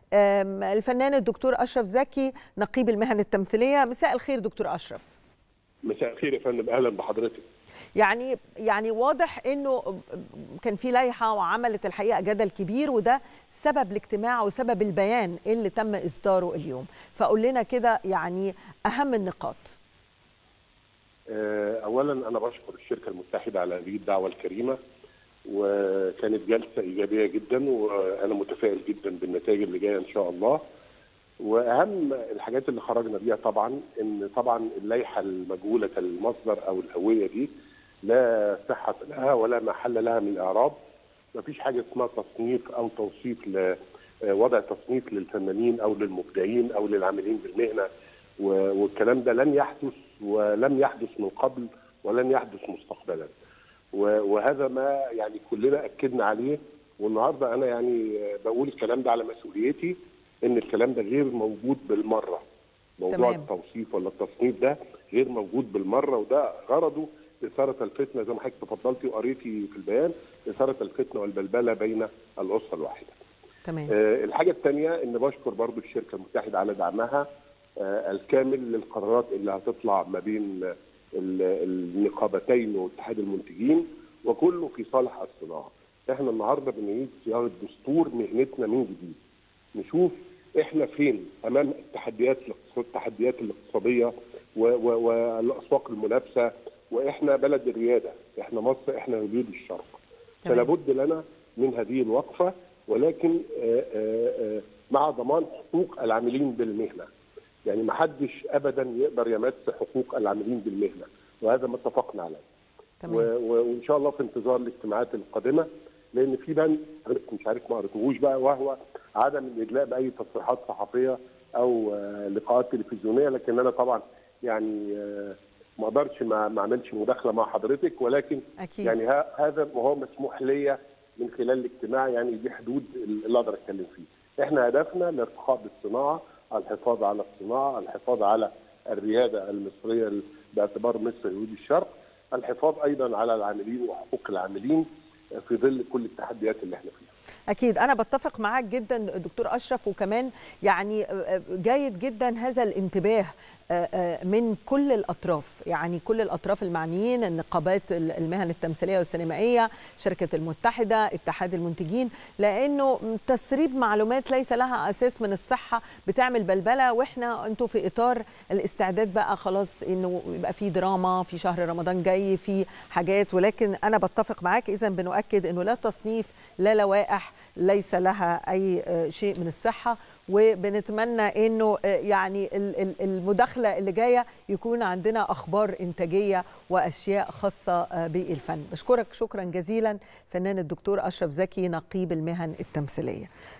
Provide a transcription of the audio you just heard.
آم، الفنان الدكتور اشرف زكي نقيب المهن التمثيليه مساء الخير دكتور اشرف مساء الخير يا فندم اهلا بحضرتك يعني يعني واضح انه كان في لائحه وعملت الحقيقه جدل كبير وده سبب الاجتماع وسبب البيان اللي تم اصداره اليوم فقول لنا كده يعني اهم النقاط آه، اولا انا بشكر الشركه المتحده على هذه الدعوه الكريمه وكانت جلسه ايجابيه جدا وانا متفائل جدا بالنتائج اللي جايه ان شاء الله واهم الحاجات اللي خرجنا بيها طبعا ان طبعا اللائحه المجهوله المصدر او الهويه دي لا صحه لها ولا محل لها من الاعراب مفيش حاجه اسمها تصنيف او توصيف ل وضع تصنيف للفنانين او للمبدعين او للعاملين بالمهنه و- والكلام ده لن يحدث ولم يحدث من قبل ولن يحدث مستقبلا و- وهذا ما يعني كلنا اكدنا عليه والنهارده انا يعني بقول الكلام ده على مسؤوليتي ان الكلام ده غير موجود بالمره موضوع تمام. تمام. التوصيف ولا التصنيف ده غير موجود بالمره وده غرضه اثاره الفتنه زي ما حضرتك تفضلتي وقريتي في البيان اثاره الفتنه والبلبله بين الاسره الواحده تمام آه، الحاجه الثانيه ان بشكر برضو الشركه المتحده على دعمها آه، الكامل للقرارات اللي هتطلع ما بين ال- النقابتين واتحاد المنتجين وكله في صالح الصناعه. احنا النهارده بنعيد صياغه دستور مهنتنا من جديد. نشوف احنا فين امام التحديات الاقتصاد- التحديات الاقتصاديه و- و- والاسواق المنافسه واحنا بلد الرياده، احنا مصر احنا وجود الشرق. تمام. فلا بد لنا من هذه الوقفه ولكن آه، آه، آه، مع ضمان حقوق العاملين بالمهنه. يعني ما حدش ابدا يقدر يمس حقوق العاملين بالمهنه وهذا ما اتفقنا عليه. و- تمام و- وان شاء الله في انتظار الاجتماعات القادمه لان في بند حضرتك مش عارف ما قريتهوش بقى وهو عدم الادلاء باي تصريحات صحفيه او آه، لقاءات تلفزيونيه لكن انا طبعا يعني آه، ما اقدرش ما ما اعملش مداخله مع حضرتك ولكن اكيد يعني ه- هذا ما هو مسموح ليا من خلال الاجتماع يعني دي حدود اللي اقدر اتكلم فيه. احنا هدفنا الارتقاء بالصناعه، الحفاظ على الصناعه، الحفاظ على الرياده المصريه باعتبار مصر يهود الشرق، الحفاظ ايضا على العاملين وحقوق العاملين في ظل كل التحديات اللي احنا فيها. اكيد انا بتفق معاك جدا دكتور اشرف وكمان يعني جيد جدا هذا الانتباه من كل الاطراف يعني كل الاطراف المعنيين النقابات المهن التمثيليه والسينمائيه شركه المتحده اتحاد المنتجين لانه تسريب معلومات ليس لها اساس من الصحه بتعمل بلبله واحنا انتوا في اطار الاستعداد بقى خلاص انه يبقى في دراما في شهر رمضان جاي في حاجات ولكن انا بتفق معاك اذا بنؤكد انه لا تصنيف لا لوائح ليس لها اي شيء من الصحه وبنتمنى انه يعني المداخله اللي جايه يكون عندنا اخبار انتاجيه واشياء خاصه بالفن بشكرك شكرا جزيلا فنان الدكتور اشرف زكي نقيب المهن التمثيليه